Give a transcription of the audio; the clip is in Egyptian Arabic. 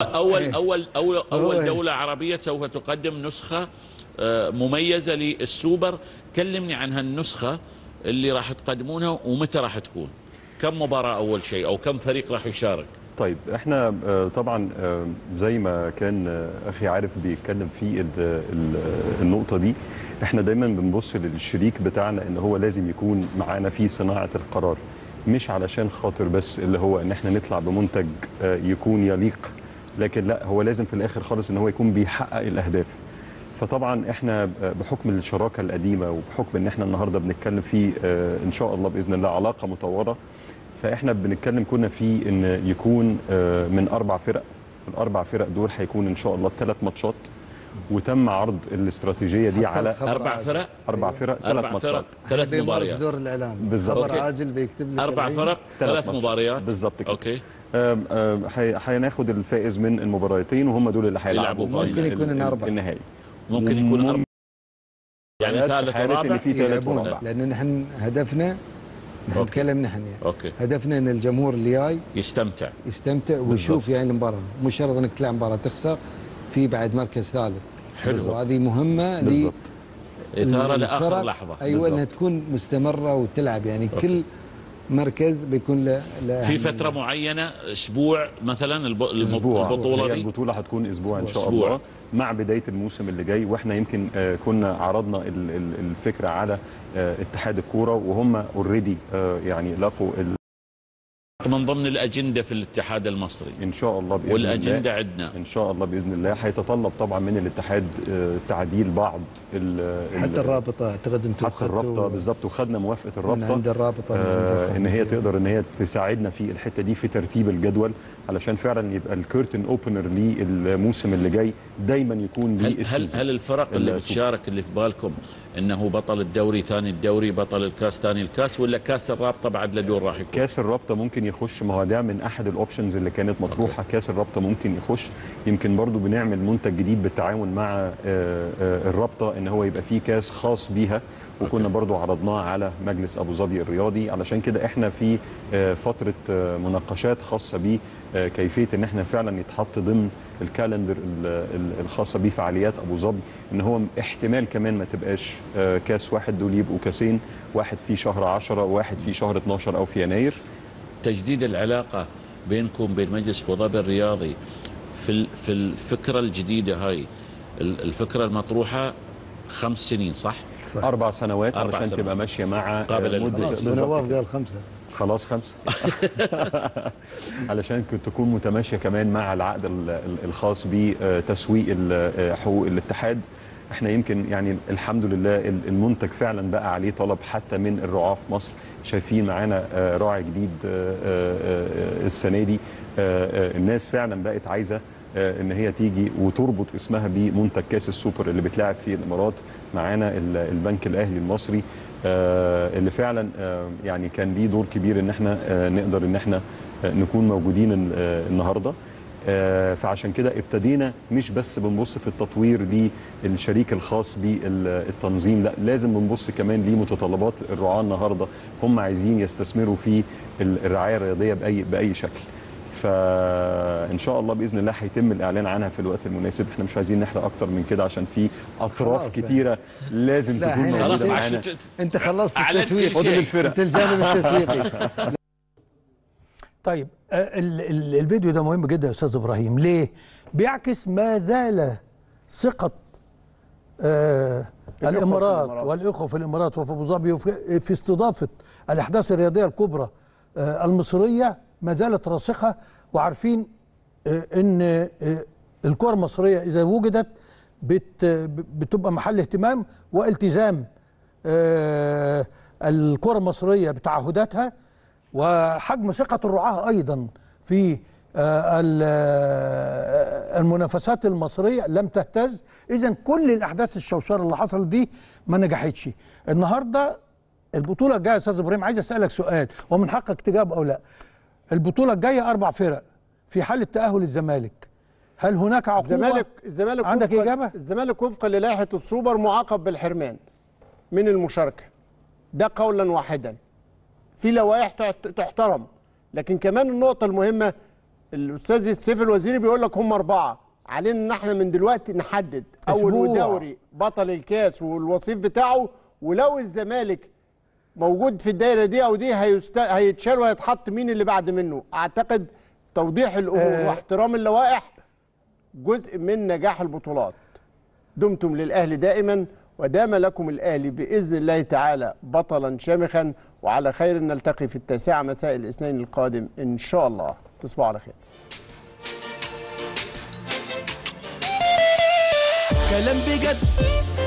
اول إيه. اول اول هو اول إيه. دوله عربيه سوف تقدم نسخه آه، مميزه للسوبر كلمني عن هالنسخه اللي راح تقدمونها ومتى راح تكون كم مباراه اول شيء او كم فريق راح يشارك طيب احنا آه، طبعا آه، زي ما كان آه، اخي عارف بيتكلم في ال- ال- النقطه دي احنا دايما بنبص للشريك بتاعنا ان هو لازم يكون معانا في صناعه القرار مش علشان خاطر بس اللي هو ان احنا نطلع بمنتج آه، يكون يليق لكن لا هو لازم في الاخر خالص ان هو يكون بيحقق الاهداف فطبعا احنا بحكم الشراكه القديمه وبحكم ان احنا النهارده بنتكلم في آه، ان شاء الله باذن الله علاقه مطوره فاحنا بنتكلم كنا في ان يكون آه، من اربع فرق الاربع فرق دول هيكون ان شاء الله ثلاث ماتشات وتم عرض الاستراتيجيه دي حصل على خبر اربع عاجل. فرق اربع فرق ثلاث اربع فرق ماتشات ثلاث بيمارس مباريات دور الاعلام بالظبط. خبر أوكي. عاجل بيكتب لك اربع العين. فرق ثلاث ماتشات. مباريات بالظبط كده اوكي آم، آم، هي- هيناخد الفائز من المباراتين وهم دول اللي هيلعبوا يلعبوا في ممكن ال- يكون ال- أربعة. النهائي ممكن يكون ومم- اربع يعني في ثالث حالة ورابع ان في ثالث يلعبون ورابع لان نحن هدفنا نحن أوكي. نتكلم نحن يعني اوكي هدفنا ان الجمهور اللي جاي يستمتع يستمتع ويشوف يعني المباراه مو شرط انك تلعب مباراه تخسر في بعد مركز ثالث حلو وهذه مهمه ل بالظبط اثاره الفرق. لاخر لحظه ايوه بالظبط. انها تكون مستمره وتلعب يعني أوكي. كل مركز بيكون له له في أهمية. فتره معينه اسبوع مثلا الب- الم- اسبوع البطوله هي دي البطوله هتكون اسبوع ان شاء أسبوع. الله مع بدايه الموسم اللي جاي واحنا يمكن آه، كنا عرضنا ال- ال- الفكره على آه، اتحاد الكوره وهم اوريدي يعني لقوا ال- من ضمن الاجنده في الاتحاد المصري ان شاء الله باذن والاجنده الله عندنا ان شاء الله باذن الله هيتطلب طبعا من الاتحاد آه، تعديل بعض ال- ال- حتى الرابطه اعتقد انتم حتى الرابطه بالظبط وخدنا موافقه من الرابطه عند الرابطه من عند آه ان هي الفنية. تقدر ان هي تساعدنا في الحته دي في ترتيب الجدول علشان فعلا يبقى الكيرتن اوبنر للموسم اللي جاي دايما يكون ليه هل هل, السيزون. هل الفرق اللي السوبر. بتشارك اللي في بالكم انه بطل الدوري ثاني الدوري بطل الكاس ثاني الكاس ولا كاس الرابطه بعد لدور راح يكون كاس الرابطه ممكن يخش ما هو ده من احد الاوبشنز اللي كانت مطروحه كاس الرابطه ممكن يخش يمكن برضو بنعمل منتج جديد بالتعاون مع آه، آه، الرابطه ان هو يبقى فيه كاس خاص بيها وكنا برضو عرضناه على مجلس ابو ظبي الرياضي علشان كده احنا في آه، فتره آه، مناقشات خاصه بيه آه، كيفيه ان احنا فعلا يتحط ضمن الكالندر ال- ال- الخاصه بفعاليات ابو ظبي ان هو احتمال كمان ما تبقاش آه، كاس واحد دول يبقوا كاسين واحد في شهر 10 وواحد في شهر 12 او في يناير تجديد العلاقه بينكم بين مجلس ابو ظبي الرياضي في ال- في الفكره الجديده هاي ال- الفكره المطروحه خمس سنين صح؟ صح. اربع سنوات أربع علشان سنوات. تبقى ماشيه مع قابل آه، مده للفرص. خلاص بالظبط نواف كده. قال خمسه خلاص خمسه علشان كنت تكون متماشيه كمان مع العقد ال- ال- الخاص بتسويق ال- حقوق الاتحاد احنا يمكن يعني الحمد لله ال- المنتج فعلا بقى عليه طلب حتى من الرعاة في مصر شايفين معانا آه، راعي جديد آه، آه، آه، السنه دي آه، آه، الناس فعلا بقت عايزه آه، ان هي تيجي وتربط اسمها بمنتج كاس السوبر اللي بتلعب في الامارات معانا ال- البنك الاهلي المصري آه، اللي فعلا آه، يعني كان ليه دور كبير ان احنا آه، نقدر ان احنا آه، نكون موجودين ال- آه، النهارده آه، فعشان كده ابتدينا مش بس بنبص في التطوير للشريك الخاص بالتنظيم لا لازم بنبص كمان لمتطلبات الرعاة النهارده هم عايزين يستثمروا في ال- الرعايه الرياضيه باي باي شكل فان شاء الله باذن الله هيتم الاعلان عنها في الوقت المناسب احنا مش عايزين نحرق اكتر من كده عشان في اطراف خلاص يعني. كتيره لازم لا، تكون إحنا خلاص موجوده عشان معانا ت- انت خلصت أعلنت التسويق كل شيء. الفرق. انت الجانب التسويقي طيب آه، ال- ال- الفيديو ده مهم جدا يا استاذ ابراهيم ليه بيعكس ما زال ثقه آه الامارات الإمارات. والاخوه في الامارات وفي ابو ظبي وفي في استضافه الاحداث الرياضيه الكبرى آه المصريه ما زالت راسخه وعارفين آه ان آه الكره المصريه اذا وجدت بت بتبقى محل اهتمام والتزام آه الكره المصريه بتعهداتها وحجم ثقه الرعاه ايضا في آه، ال- آه، المنافسات المصريه لم تهتز اذا كل الاحداث الشوشره اللي حصلت دي ما نجحتش النهارده البطوله الجايه يا استاذ ابراهيم عايز اسالك سؤال ومن حقك تجاوب او لا البطوله الجايه اربع فرق في حاله تاهل الزمالك هل هناك عقوبه الزمالك الزمالك عندك وفقاً- إجابة؟ الزمالك وفقا للائحه السوبر معاقب بالحرمان من المشاركه ده قولا واحدا في لوائح تحت- تحترم لكن كمان النقطه المهمه الاستاذ سيف الوزيري بيقول لك هم اربعه علينا ان احنا من دلوقتي نحدد اول أسبوع. ودوري بطل الكاس والوصيف بتاعه ولو الزمالك موجود في الدايره دي او دي هيست... هيتشال وهيتحط مين اللي بعد منه اعتقد توضيح الامور آه. واحترام اللوائح جزء من نجاح البطولات دمتم للاهلي دائما ودام لكم الاهلي باذن الله تعالى بطلا شامخا وعلى خير نلتقي في التاسعه مساء الاثنين القادم ان شاء الله تصبحوا على خير كلام بجد